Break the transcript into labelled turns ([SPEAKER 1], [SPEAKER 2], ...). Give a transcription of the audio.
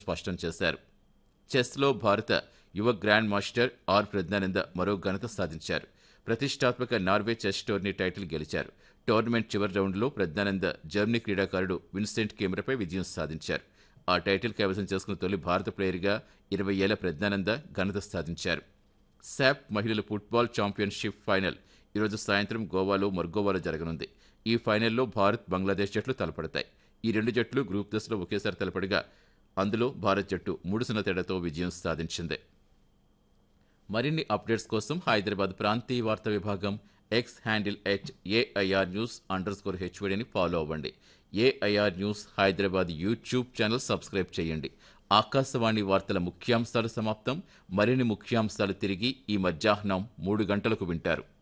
[SPEAKER 1] స్పష్టం చేశారు చెస్లో భారత యువ గ్రాండ్ మాస్టర్ ఆర్ ప్రజ్ఞానంద మరో ఘనత సాధించారు ప్రతిష్టాత్మక నార్వే చెస్ టోర్నీ టైటిల్ గెలిచారు టోర్నమెంట్ చివరి రౌండ్లో ప్రజ్ఞానంద జర్మనీ క్రీడాకారుడు విన్సెంట్ కెమెరాపై విజయం సాధించారు ఆ టైటిల్ కైవసం చేసుకున్న తొలి భారత ప్లేయర్గా ఇరవై ఏళ్ల ప్రజ్ఞానంద ఘనత సాధించారు శాప్ మహిళల ఫుట్బాల్ ఛాంపియన్షిప్ ఫైనల్ ఈరోజు సాయంత్రం గోవాలో మర్గోవాలో జరగనుంది ఈ ఫైనల్లో భారత్ బంగ్లాదేశ్ జట్లు తలపడతాయి ఈ రెండు జట్లు గ్రూప్ దశలో ఒకేసారి తలపడగా అందులో భారత్ జట్టు మూడు సున్నా తేడాతో విజయం సాధించింది మరిన్ని అప్డేట్స్ కోసం హైదరాబాద్ ప్రాంతీయ వార్తా విభాగం X handle at AIR news under score హెచ్వడిని ఫాలో అవ్వండి AIR news Hyderabad YouTube channel subscribe చేయండి ఆకాశవాణి వార్తల ముఖ్యాంశాలు సమాప్తం మరిన్ని ముఖ్యాంశాలు తిరిగి ఈ మధ్యాహ్నం మూడు గంటలకు వింటారు